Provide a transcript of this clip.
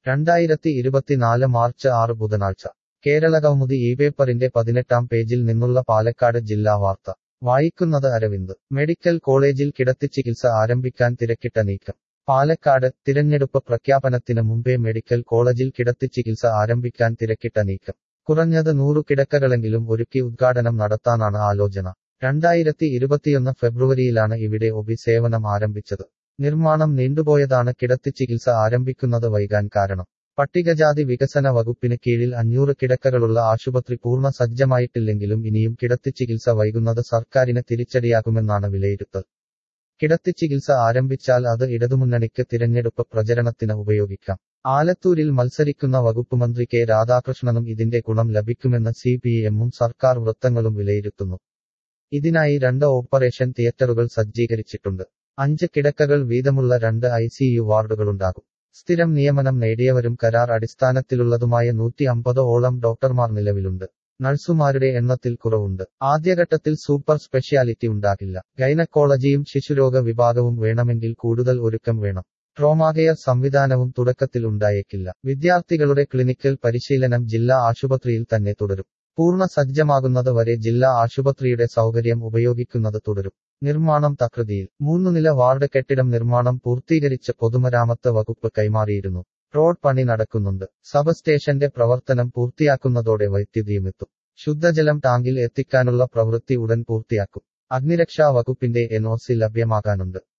രണ്ടായിരത്തി ഇരുപത്തിനാല് മാർച്ച് ആറ് ബുധനാഴ്ച കേരളകൗമുദി ഈ പേപ്പറിന്റെ പതിനെട്ടാം പേജിൽ നിന്നുള്ള പാലക്കാട് ജില്ലാ വാർത്ത വായിക്കുന്നത് അരവിന്ദ് മെഡിക്കൽ കോളേജിൽ കിടത്തിച്ചികിത്സ ആരംഭിക്കാൻ തിരക്കിട്ട നീക്കം പാലക്കാട് തിരഞ്ഞെടുപ്പ് പ്രഖ്യാപനത്തിന് മുമ്പേ മെഡിക്കൽ കോളേജിൽ കിടത്തിച്ചികിത്സ ആരംഭിക്കാൻ തിരക്കിട്ട നീക്കം കുറഞ്ഞത് നൂറു കിടക്കകളെങ്കിലും ഒരുക്കി ഉദ്ഘാടനം നടത്താനാണ് ആലോചന രണ്ടായിരത്തി ഇരുപത്തിയൊന്ന് ഫെബ്രുവരിയിലാണ് ഇവിടെ ഒബി സേവനം ആരംഭിച്ചത് നിർമ്മാണം നീണ്ടുപോയതാണ് കിടത്തിച്ചികിത്സ ആരംഭിക്കുന്നത് വൈകാൻ കാരണം പട്ടികജാതി വികസന വകുപ്പിന് കീഴിൽ അഞ്ഞൂറ് കിടക്കകളുള്ള ആശുപത്രി പൂർണ്ണ സജ്ജമായിട്ടില്ലെങ്കിലും ഇനിയും കിടത്തിച്ചികിത്സ വൈകുന്നത് സർക്കാരിന് തിരിച്ചടിയാകുമെന്നാണ് വിലയിരുത്തൽ കിടത്തിച്ചികിത്സ ആരംഭിച്ചാൽ അത് ഇടതുമുന്നണിക്ക് തിരഞ്ഞെടുപ്പ് പ്രചരണത്തിന് ഉപയോഗിക്കാം ആലത്തൂരിൽ മത്സരിക്കുന്ന വകുപ്പ് മന്ത്രി കെ രാധാകൃഷ്ണനും ഇതിന്റെ ഗുണം ലഭിക്കുമെന്ന് സി പി എമ്മും സർക്കാർ വൃത്തങ്ങളും വിലയിരുത്തുന്നു ഇതിനായി രണ്ട് ഓപ്പറേഷൻ തിയേറ്ററുകൾ സജ്ജീകരിച്ചിട്ടുണ്ട് അഞ്ച് കിടക്കകൾ വീതമുള്ള രണ്ട് ഐ സി യു വാർഡുകളുണ്ടാകും സ്ഥിരം നിയമനം നേടിയവരും കരാർ അടിസ്ഥാനത്തിലുള്ളതുമായ നൂറ്റി അമ്പത് ഓളം ഡോക്ടർമാർ നിലവിലുണ്ട് നഴ്സുമാരുടെ എണ്ണത്തിൽ കുറവുണ്ട് ആദ്യഘട്ടത്തിൽ സൂപ്പർ സ്പെഷ്യാലിറ്റി ഉണ്ടാകില്ല ഗൈനക്കോളജിയും ശിശുരോഗ വിഭാഗവും വേണമെങ്കിൽ കൂടുതൽ ഒരുക്കം വേണം ട്രോമാകെയർ സംവിധാനവും തുടക്കത്തിൽ ഉണ്ടായേക്കില്ല വിദ്യാർത്ഥികളുടെ ക്ലിനിക്കൽ പരിശീലനം ജില്ലാ ആശുപത്രിയിൽ തന്നെ തുടരും പൂർണ്ണ സജ്ജമാകുന്നത് വരെ ജില്ലാ ആശുപത്രിയുടെ സൗകര്യം ഉപയോഗിക്കുന്നത് തുടരും നിർമ്മാണം തകൃതിയിൽ മൂന്നു നില വാർഡ് കെട്ടിടം നിർമ്മാണം പൂർത്തീകരിച്ച് പൊതുമരാമത്ത് വകുപ്പ് കൈമാറിയിരുന്നു റോഡ് പണി നടക്കുന്നുണ്ട് സബ് സ്റ്റേഷന്റെ പ്രവർത്തനം പൂർത്തിയാക്കുന്നതോടെ വൈദ്യുതിയുമെത്തും ശുദ്ധജലം ടാങ്കിൽ എത്തിക്കാനുള്ള പ്രവൃത്തി ഉടൻ പൂർത്തിയാക്കും അഗ്നിരക്ഷാ വകുപ്പിന്റെ എൻഒസി ലഭ്യമാകാനുണ്ട്